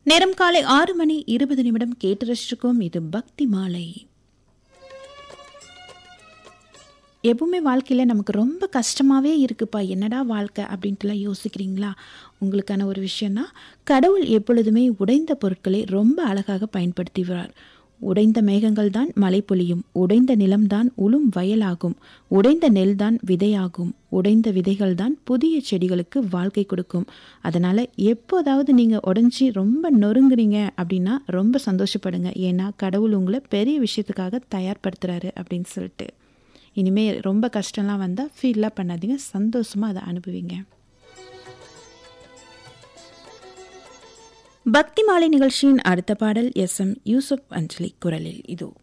நேரம் காலை ஆறு மணி இருபது நிமிடம் கேட்டு ரசிச்சிருக்கோம் இது பக்தி மாலை எப்பவுமே வாழ்க்கையில் நமக்கு ரொம்ப கஷ்டமாகவே இருக்குப்பா என்னடா வாழ்க்கை அப்படின்ட்டுலாம் யோசிக்கிறீங்களா உங்களுக்கான ஒரு விஷயம்னா கடவுள் எப்பொழுதுமே உடைந்த பொருட்களை ரொம்ப அழகாக பயன்படுத்துகிறார் உடைந்த மேகங்கள் தான் மழை பொழியும் உடைந்த நிலம்தான் உளும் வயலாகும் உடைந்த நெல் தான் விதையாகும் உடைந்த விதைகள் தான் புதிய செடிகளுக்கு வாழ்க்கை கொடுக்கும் அதனால் எப்போதாவது நீங்கள் உடஞ்சி ரொம்ப நொறுங்குறீங்க அப்படின்னா ரொம்ப சந்தோஷப்படுங்க ஏன்னா கடவுள் உங்களை பெரிய விஷயத்துக்காக தயார்படுத்துகிறாரு அப்படின்னு சொல்லிட்டு இனிமேல் ரொம்ப கஷ்டம்லாம் வந்தால் ஃபீல்லாம் பண்ணாதீங்க சந்தோஷமாக அதை அனுபவிங்க பக்தி மாலை நிகழ்ச்சியின் அடுத்த பாடல் எஸ் எம் யூசுப் அஞ்சலி குரலில் இதோ